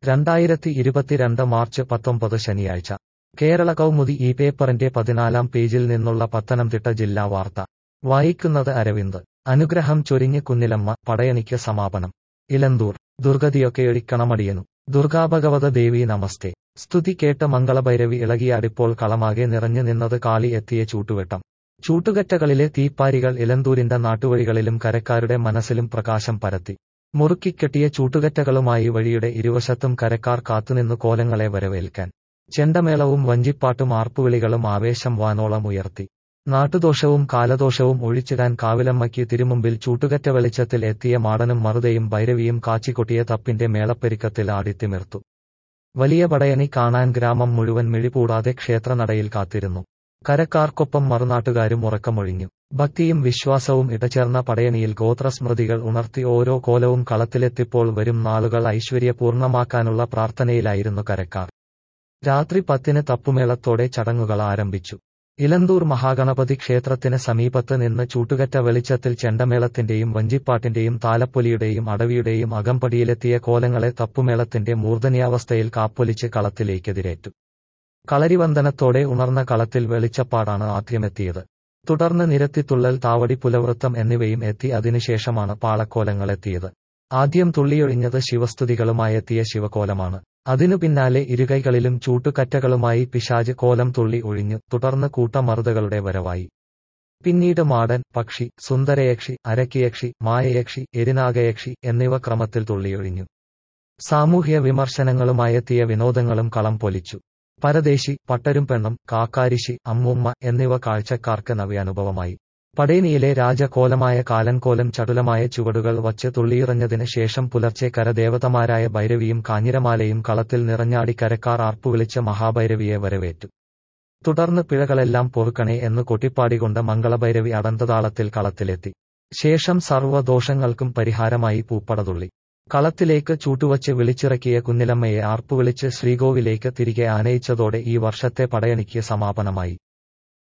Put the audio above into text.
രണ്ടായിരത്തി ഇരുപത്തിരണ്ട് മാർച്ച് പത്തൊമ്പത് ശനിയാഴ്ച കേരള കൗമുദി ഈ പേപ്പറിന്റെ പതിനാലാം പേജിൽ നിന്നുള്ള പത്തനംതിട്ട ജില്ലാ വാർത്ത വായിക്കുന്നത് അരവിന്ദ് അനുഗ്രഹം ചൊരിഞ്ഞ് കുന്നിലമ്മ പടയണിക്ക് സമാപനം ഇലന്തൂർ ദുർഗതിയൊക്കെയൊഴിക്കണമടിയനു ദുർഗാഭഗവത ദേവി നമസ്തേ സ്തുതി കേട്ട മംഗളഭൈരവി ഇളകിയാടിപ്പോൾ കളമാകെ നിറഞ്ഞു നിന്നത് കാളി എത്തിയ ചൂട്ടുവെട്ടം ചൂട്ടുകറ്റകളിലെ തീപ്പാരികൾ ഇലന്തൂരിന്റെ നാട്ടുവഴികളിലും കരക്കാരുടെ മനസ്സിലും പ്രകാശം പരത്തി മുറുക്കിക്കെട്ടിയ ചൂട്ടുകറ്റകളുമായി വഴിയുടെ ഇരുവശത്തും കരക്കാർ കാത്തുനിന്നു കോലങ്ങളെ വരവേൽക്കാൻ ചെണ്ടമേളവും വഞ്ചിപ്പാട്ടും ആർപ്പുവിളികളും ആവേശം വാനോളം ഉയർത്തി നാട്ടുദോഷവും കാലദോഷവും ഒഴിച്ചിടാൻ കാവിലമ്മയ്ക്ക് തിരുമുമ്പിൽ ചൂട്ടുകറ്റ വെളിച്ചത്തിൽ എത്തിയ മാടനും മറുതയും ഭൈരവിയും കാച്ചിക്കൊട്ടിയ തപ്പിന്റെ മേളപ്പെരുക്കത്തിൽ ആടിത്തിമിർത്തു വലിയ പടയണി കാണാൻ ഗ്രാമം മുഴുവൻ മിഴിപൂടാതെ ക്ഷേത്രനടയിൽ കാത്തിരുന്നു കരക്കാർക്കൊപ്പം മറുനാട്ടുകാരും ഉറക്കമൊഴിഞ്ഞു ഭക്തിയും വിശ്വാസവും ഇടചേർന്ന പടയണിയിൽ ഗോത്രസ്മൃതികൾ ഉണർത്തി ഓരോ കോലവും കളത്തിലെത്തിപ്പോൾ വരും നാളുകൾ ഐശ്വര്യപൂർണമാക്കാനുള്ള പ്രാർത്ഥനയിലായിരുന്നു കരക്കാർ രാത്രി പത്തിന് തപ്പുമേളത്തോടെ ചടങ്ങുകൾ ആരംഭിച്ചു ഇലന്തൂർ മഹാഗണപതി ക്ഷേത്രത്തിന് സമീപത്ത് നിന്ന് ചൂട്ടുകറ്റ വെളിച്ചത്തിൽ ചെണ്ടമേളത്തിന്റെയും വഞ്ചിപ്പാട്ടിന്റെയും താലപ്പൊലിയുടെയും അടവിയുടെയും അകമ്പടിയിലെത്തിയ കോലങ്ങളെ തപ്പുമേളത്തിന്റെ മൂർധന്യാവസ്ഥയിൽ കാപ്പൊലിച്ച് കളത്തിലേക്കെതിരേറ്റു കളരിവന്ദനത്തോടെ ഉണർന്ന കളത്തിൽ വെളിച്ചപ്പാടാണ് ആദ്യമെത്തിയത് തുടർന്ന് നിരത്തിത്തുള്ളൽ താവടി പുലവൃത്തം എന്നിവയും എത്തി അതിനുശേഷമാണ് പാളക്കോലങ്ങളെത്തിയത് ആദ്യം തുള്ളിയൊഴിഞ്ഞത് ശിവസ്തുതികളുമായെത്തിയ ശിവകോലമാണ് അതിനു പിന്നാലെ ഇരുകൈകളിലും ചൂട്ടുകറ്റകളുമായി പിശാജ് കോലം തുള്ളി ഒഴിഞ്ഞു തുടർന്ന് കൂട്ടമറുതകളുടെ വരവായി പിന്നീട് മാടൻ പക്ഷി സുന്ദരയക്ഷി അരക്കിയക്ഷി മായയക്ഷി എരിനാഗയക്ഷി എന്നിവ ക്രമത്തിൽ തുള്ളിയൊഴിഞ്ഞു സാമൂഹ്യ വിമർശനങ്ങളുമായെത്തിയ വിനോദങ്ങളും കളം പൊലിച്ചു പരദേശി പട്ടരും പെണ്ണും കാക്കാരിശി അമ്മൂമ്മ എന്നിവ കാഴ്ചക്കാർക്ക് നവ്യാനുഭവമായി പടേനിയിലെ രാജകോലമായ കാലൻകോലം ചടുലമായ ചുവടുകൾ വച്ച് തുള്ളിയിറഞ്ഞതിന് ശേഷം പുലർച്ചെ കരദേവതമാരായ ഭൈരവിയും കാഞ്ഞിരമാലയും കളത്തിൽ നിറഞ്ഞാടി കരക്കാർ ആർപ്പുവിളിച്ച് മഹാഭൈരവിയെ വരവേറ്റു തുടർന്ന് പിഴകളെല്ലാം പൊറുക്കണേ എന്ന് കൊട്ടിപ്പാടികൊണ്ട് മംഗളഭൈരവി അടന്തതാളത്തിൽ കളത്തിലെത്തി ശേഷം സർവ്വദോഷങ്ങൾക്കും പരിഹാരമായി പൂപ്പടതുള്ളി കളത്തിലേക്ക് ചൂട്ടുവച്ച് വിളിച്ചിറക്കിയ കുന്നിലമ്മയെ ആർപ്പുവിളിച്ച് ശ്രീകോവിലേക്ക് തിരികെ ആനയിച്ചതോടെ ഈ വർഷത്തെ പടയണിക്ക് സമാപനമായി